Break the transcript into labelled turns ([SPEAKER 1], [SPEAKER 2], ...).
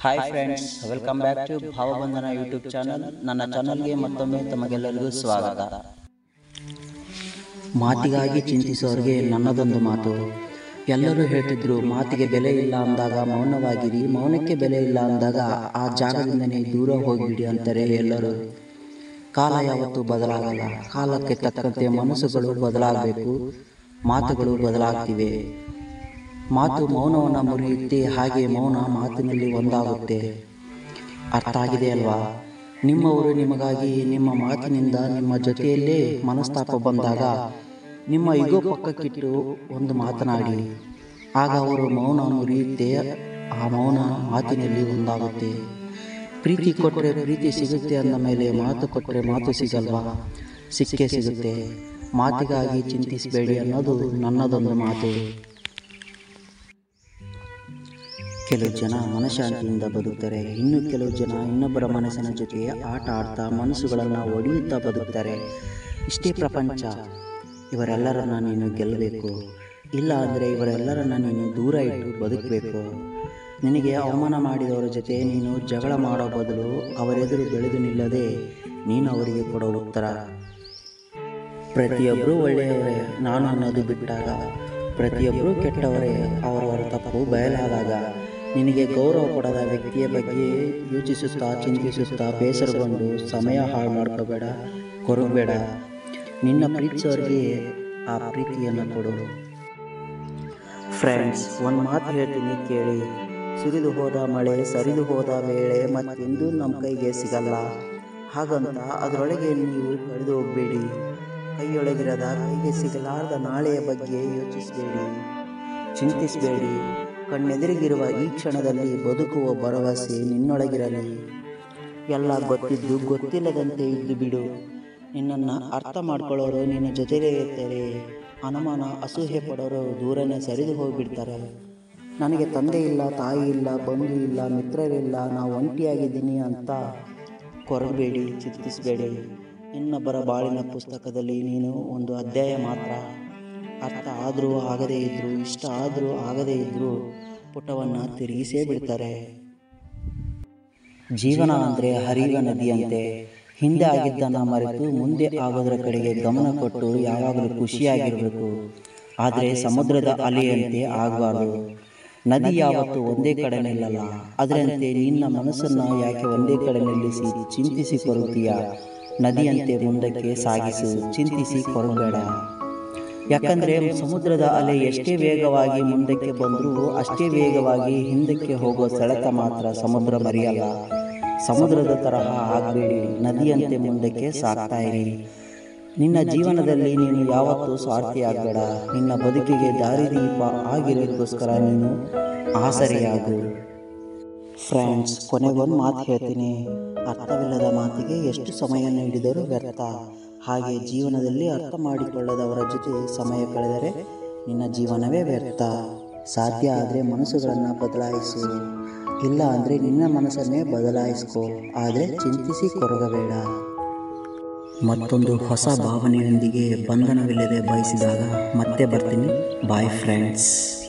[SPEAKER 1] hi friends welcome back to Bhavabandhana YouTube channel ನನ್ನ ಚಾನಲ್ಗೆ ಮತ್ತೊಮ್ಮೆ ತಮಗೆಲ್ಲರಿಗೂ ಸ್ವಾಗತ ಮಾತಿಗಾಗಿ ಚಿಂತಿಸೋರಿಗೆ ನನ್ನದೊಂದು ಮಾತು ಎಲ್ಲರೂ ಹೇಳ್ತಿದ್ರು ಮಾತಿಗೆ ಬೆಲೆ ಇಲ್ಲ ಅಂದಾಗ ಮೌನವಾಗಿರಿ ಮೌನಕ್ಕೆ ಬೆಲೆ ಇಲ್ಲ ಅಂದಾಗ ಆ ಜಾಗದಿಂದನೇ ದೂರ ಹೋಗಿಬಿಡಿ ಅಂತಾರೆ ಎಲ್ಲರೂ ಕಾಲ ಯಾವತ್ತೂ ಬದಲಾಗಲ್ಲ ಕಾಲಕ್ಕೆ ತಕ್ಕಂತೆ ಮನಸ್ಸುಗಳು ಬದಲಾಗಬೇಕು ಮಾತುಗಳು ಬದಲಾಗ್ತಿವೆ ಮಾತು ಮೌನವನ್ನು ಮುರಿಯುತ್ತೆ ಹಾಗೆ ಮೌನ ಮಾತಿನಲ್ಲಿ ಒಂದಾಗುತ್ತೆ ಅರ್ಥ ಆಗಿದೆ ಅಲ್ವಾ ನಿಮ್ಮವರು ನಿಮಗಾಗಿ ನಿಮ್ಮ ಮಾತಿನಿಂದ ನಿಮ್ಮ ಜೊತೆಯಲ್ಲೇ ಮನಸ್ತಾಪ ಬಂದಾಗ ನಿಮ್ಮ ಇಗೋ ಪಕ್ಕಕ್ಕಿಟ್ಟು ಒಂದು ಮಾತನಾಡಿ ಆಗ ಅವರು ಮೌನ ಮುರಿಯುತ್ತೆ ಆ ಮೌನ ಮಾತಿನಲ್ಲಿ ಒಂದಾಗುತ್ತೆ ಪ್ರೀತಿ ಕೊಟ್ಟರೆ ಪ್ರೀತಿ ಸಿಗುತ್ತೆ ಅಂದ ಮೇಲೆ ಮಾತು ಕೊಟ್ಟರೆ ಮಾತು ಸಿಗಲ್ವಾ ಸಿಕ್ಕೇ ಸಿಗುತ್ತೆ ಮಾತಿಗಾಗಿ ಚಿಂತಿಸಬೇಡಿ ಅನ್ನೋದು ನನ್ನದೊಂದು ಮಾತು ಕೆಲವು ಜನ ಮನಃಶಾಂತಿಯಿಂದ ಬದುಕ್ತಾರೆ ಇನ್ನು ಕೆಲವು ಜನ ಇನ್ನೊಬ್ಬರ ಮನಸ್ಸಿನ ಜೊತೆ ಆಟ ಆಡ್ತಾ ಮನಸ್ಸುಗಳನ್ನು ಒಡೆಯುತ್ತಾ ಬದುಕ್ತಾರೆ ಇಷ್ಟೇ ಪ್ರಪಂಚ ಇವರೆಲ್ಲರನ್ನ ನೀನು ಗೆಲ್ಲಬೇಕು ಇಲ್ಲ ಅಂದರೆ ಇವರೆಲ್ಲರನ್ನ ನೀನು ದೂರ ಇಟ್ಟು ಬದುಕಬೇಕು ನಿನಗೆ ಅವಮಾನ ಮಾಡಿದವರ ಜೊತೆ ನೀನು ಜಗಳ ಮಾಡೋ ಬದಲು ಅವರೆದುರು ಬೆಳೆದು ನಿಲ್ಲದೆ ನೀನು ಅವರಿಗೆ ಕೊಡೋ ಉತ್ತರ ಪ್ರತಿಯೊಬ್ಬರೂ ಒಳ್ಳೆಯವರೇ ನಾನು ಅನ್ನೋದು ಬಿಟ್ಟಾಗ ಪ್ರತಿಯೊಬ್ಬರೂ ಕೆಟ್ಟವರೇ ಅವರವರ ತಪ್ಪು ಬಯಲಾದಾಗ ನಿನಗೆ ಗೌರವ ಕೊಡದ ವ್ಯಕ್ತಿಯ ಬಗ್ಗೆ ಯೋಚಿಸುತ್ತಾ ಚಿಂತಿಸುತ್ತಾ ಬೇಸರಗೊಂಡು ಸಮಯ ಹಾಳು ಮಾಡ್ಕೋಬೇಡ ಕೊರಗಬೇಡ ನಿನ್ನ ಪ್ರೀತಿಸೋರಿಗೆ ಆ ಪ್ರೀತಿಯನ್ನು ಕೊಡು ಫ್ರೆಂಡ್ಸ್ ಒಂದು ಮಾತು ಹೇಳ್ತೀನಿ ಕೇಳಿ ಸುರಿದು ಹೋದ ಮಳೆ ಸರಿದು ಹೋದ ವೇಳೆ ಮತ್ತೆಂದೂ ನಮ್ಮ ಕೈಗೆ ಸಿಗಲ್ಲ ಹಾಗಂತ ಅದರೊಳಗೆ ನೀವು ಕಳೆದು ಹೋಗಬೇಡಿ ಕೈಯೊಳಗಿರದ ಕೈಗೆ ಸಿಗಲಾರದ ನಾಳೆಯ ಬಗ್ಗೆ ಯೋಚಿಸಬೇಡಿ ಚಿಂತಿಸಬೇಡಿ ಕಣ್ಣೆದುರಿಗಿರುವ ಈ ಕ್ಷಣದಲ್ಲಿ ಬದುಕುವ ಭರವಸೆ ನಿನ್ನೊಳಗಿರಲಿ ಎಲ್ಲ ಗೊತ್ತಿದ್ದು ಗೊತ್ತಿಲ್ಲದಂತೆ ಇದ್ದು ಬಿಡು ನಿನ್ನನ್ನು ಅರ್ಥ ಮಾಡ್ಕೊಳ್ಳೋರು ನಿನ್ನ ಜೊತೆಲೇ ಇರ್ತಾರೆ ಅನುಮಾನ ಅಸೂಹೆ ಪಡೋರು ದೂರನೇ ಸರಿದು ಹೋಗಿಬಿಡ್ತಾರೆ ನನಗೆ ತಂದೆ ಇಲ್ಲ ತಾಯಿ ಇಲ್ಲ ಬಂಧು ಇಲ್ಲ ಮಿತ್ರರಿಲ್ಲ ನಾವು ಒಂಟಿಯಾಗಿದ್ದೀನಿ ಅಂತ ಕೊರಗಬೇಡಿ ಚಿಂತಿಸಬೇಡಿ ಇನ್ನೊಬ್ಬರ ಬಾಳಿನ ಪುಸ್ತಕದಲ್ಲಿ ನೀನು ಒಂದು ಅಧ್ಯಾಯ ಮಾತ್ರ ಅರ್ಥ ಆದರೂ ಆಗದೇ ಇದ್ದರೂ ಇಷ್ಟ ಆದರೂ ಆಗದೇ ಇದ್ದರೂ ಪುಟವನ್ನು ತಿರುಗಿಸೇ ಬಿಡ್ತಾರೆ ಜೀವನ ಅಂದರೆ ಹರಿಯುವ ನದಿಯಂತೆ ಹಿಂದೆ ಆಗಿದ್ದನ್ನ ಮರೆತು ಮುಂದೆ ಆಗೋದರ ಕಡೆಗೆ ಗಮನ ಕೊಟ್ಟು ಯಾವಾಗಲೂ ಖುಷಿಯಾಗಿರಬೇಕು ಆದರೆ ಸಮುದ್ರದ ಅಲೆಯಂತೆ ಆಗಬಾರ್ದು ನದಿ ಯಾವತ್ತು ಒಂದೇ ಕಡೆ ನಿಲ್ಲಲ್ಲ ಅದರಂತೆ ನಿನ್ನ ಮನಸ್ಸನ್ನು ಯಾಕೆ ಒಂದೇ ಕಡೆ ನಿಲ್ಲಿಸಿ ಚಿಂತಿಸಿ ಕೊರುತ್ತೀಯ ನದಿಯಂತೆ ಮುಂದಕ್ಕೆ ಸಾಗಿಸು ಚಿಂತಿಸಿ ಕೊರಬೇಡ ಯಾಕಂದರೆ ಸಮುದ್ರದ ಅಲೆ ಎಷ್ಟೇ ವೇಗವಾಗಿ ಮುಂದಕ್ಕೆ ಬಂದರೂ ಅಷ್ಟೇ ವೇಗವಾಗಿ ಹಿಂದಕ್ಕೆ ಹೋಗೋ ಸೆಳೆತ ಮಾತ್ರ ಸಮುದ್ರ ಮರೆಯಲ್ಲ ಸಮುದ್ರದ ತರಹ ಆಗಬೇಡಿ ನದಿಯಂತೆ ಮುಂದಕ್ಕೆ ಸಾಗ್ತಾ ಇರಿ ನಿನ್ನ ಜೀವನದಲ್ಲಿ ನೀನು ಯಾವತ್ತೂ ಸ್ವಾರ್ಥಿ ಆಗಬೇಡ ನಿನ್ನ ಬದುಕಿಗೆ ದಾರಿದೀಪ ಆಗಿರೋದಕ್ಕೋಸ್ಕರ ನೀನು ಆಸರೆಯಾಗು ಫ್ರೆಂಡ್ಸ್ ಕೊನೆಗೊಂದು ಮಾತು ಹೇಳ್ತೀನಿ ಅರ್ಥವಿಲ್ಲದ ಮಾತಿಗೆ ಎಷ್ಟು ಸಮಯ ನೀಡಿದರೂ ವ್ಯರ್ಥ ಹಾಗೆ ಜೀವನದಲ್ಲಿ ಅರ್ಥ ಮಾಡಿಕೊಳ್ಳದವರ ಜೊತೆ ಸಮಯ ಕಳೆದರೆ ನಿನ್ನ ಜೀವನವೇ ವ್ಯರ್ಥ ಸಾಧ್ಯ ಆದರೆ ಮನಸ್ಸುಗಳನ್ನು ಬದಲಾಯಿಸು ಇಲ್ಲ ಅಂದರೆ ನಿನ್ನ ಮನಸ್ಸನ್ನೇ ಬದಲಾಯಿಸ್ಕೋ ಆದರೆ ಚಿಂತಿಸಿ ಕೊರಗಬೇಡ ಮತ್ತೊಂದು ಹೊಸ ಭಾವನೆಯೊಂದಿಗೆ ಬಂಧನವಿಲ್ಲದೆ ಬಯಸಿದಾಗ ಮತ್ತೆ ಬರ್ತೀನಿ ಬಾಯ್ ಫ್ರೆಂಡ್ಸ್